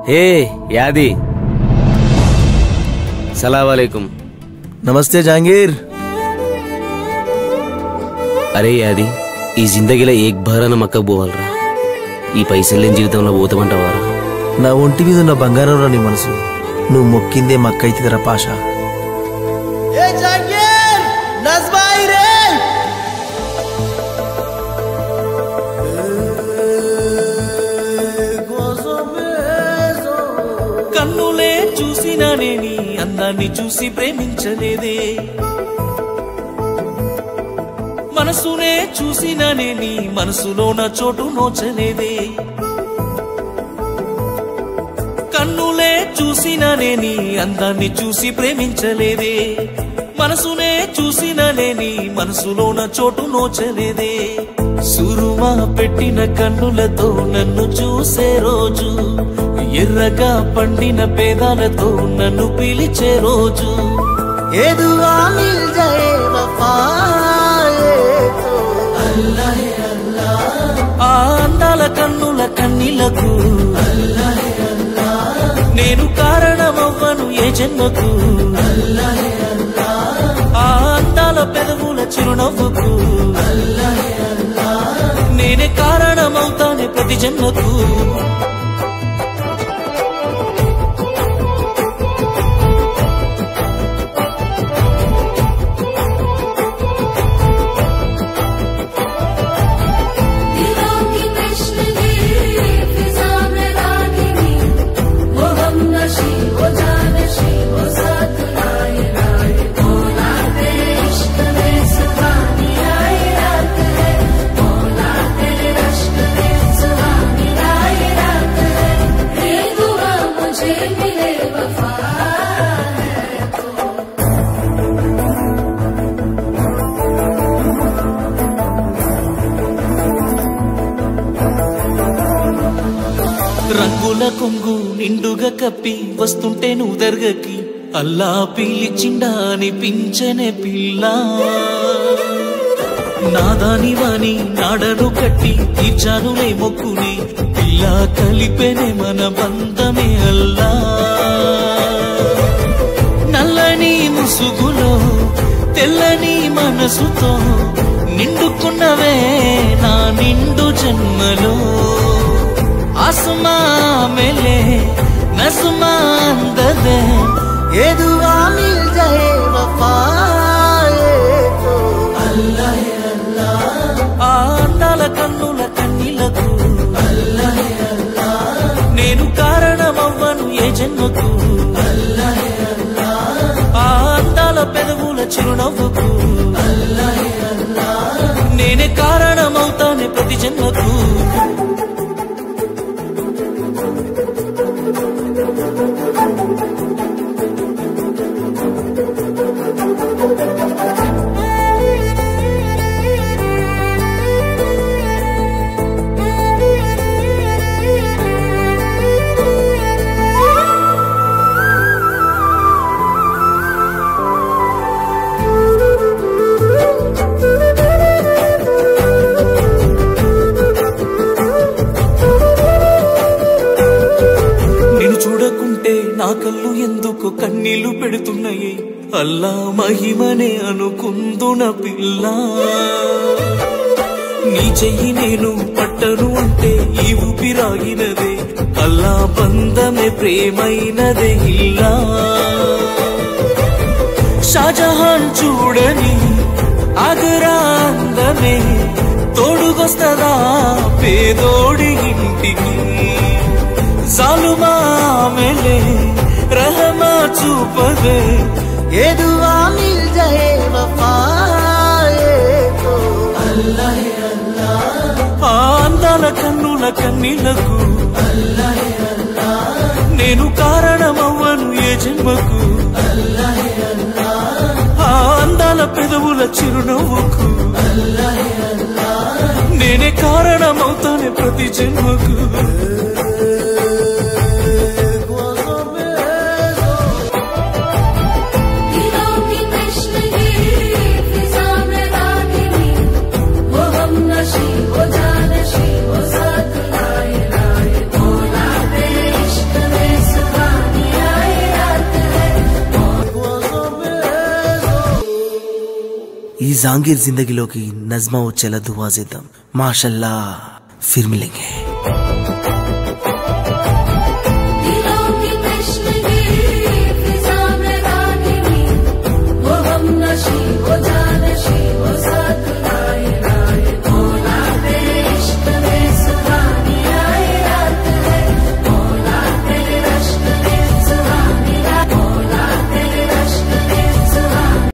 హే యాది సలాం నమస్తే జహాంగీర్ అరే యాది ఈ జిందగీలో ఏక్ భారాన మక్కకు పోవాలరా ఈ పైసలు లేని జీవితంలో పోతామంటావారా నా ఒంటి మీద ఉన్న బంగారం రా నీ మనసు నువ్వు మొక్కిందే మక్కైతుందిరా పాషా కన్నులే చూసినానే నీ అందాన్ని చూసి ప్రేమించలేదే మనసునే చూసినానే నీ మనసులో నా చోటు నోచలేదే కన్నులే చూసినానే నీ అందాన్ని చూసి ప్రేమించలేదే మనసునే చూసినానే నీ మనసులో నా చోటు నోచలేదే సురుమా పెట్టిన కన్నులతో నన్ను చూసే రోజు ఎర్రగా పండిన పేదాలతో నన్ను పిలిచే రోజు ఏదువా మిల్ జాయే వఫాయే తో ఆ అందాల కన్నుల కన్నీలకు నేను కారణమవ్వను ఏ జన్మకు ఆ అందాల పెదవుల చిరునవ్వుకు నేనే కారణమవుతానే ప్రతి జన్మకు दिलों की तश्नगी फिजा में रागिनी वो हम नशी वो जानशी वो साथ लाए लाए मौला तेरे इश्क में सुहानी आए रात है मौला तेरे इश्क में सुहानी आए रात है ये दुआ मुझे मिले वफा है तो రంగుల కొంగు నిండుగా కప్పి వస్తుంటే నువ్వు దర్గకి అల్లా పిలిచిండా అనిపించనే పిల్ల నాదాని వాని నాడను కట్టి తీర్చానులే మొక్కుని పిల్ల కలిపెనే మన బంధమే అల్లా నల్లని ముసుగులో తెల్లని మనసుతో నిండుకున్నవే నా నిండు జన్మలో ఆసుమా మేలే నసుమా అందదే ఏదువా మిల్ జాయే వఫాయే తో ఆ అందాల కన్నుల కన్నీలకు నేను కారణమవ్వను ఏ జన్మకు ఆ అందాల పెదవుల చిరునవ్వుకు నేనే కారణమవుతానే ప్రతి జన్మకు నేను చూడకుంటే నా కళ్ళు ఎందుకు కన్నీళ్లు పెడుతున్నాయి అల్లా మహిమనే అనుకుందున పిల్ల నీ చెయ్యి నేను పట్టను అంటే ఈ ఊపిరాగినదే అల్లా బంధమే ప్రేమైనదే ఇల్లా షాజహాన్ చూడని ఆగరా అందమే తోడుకొస్తదా పేదోడి ఇంటికి జాలుమామెలే రహమా చూపదే ఏదువా మిల్ జాయే వఫాయే తో ఆ అందాల కన్నుల కన్నీళ్లకు నేను కారణమవ్వను ఏ జన్మకు ఆ అందాల పెదవుల చిరునవ్వుకు నేనే కారణమవుతానే ప్రతి జన్మకు दिलों की तश्नगी फिजा में रागिनी वो हम नशी वो जानशी वो साथ लाए लाए मौला तेरे इश्क में జాంగీర్ జిందగీలోకి నజ్మా వచ్చేలా దువా చేద్దాం మాషల్లా ఫిర్ మిలేంగే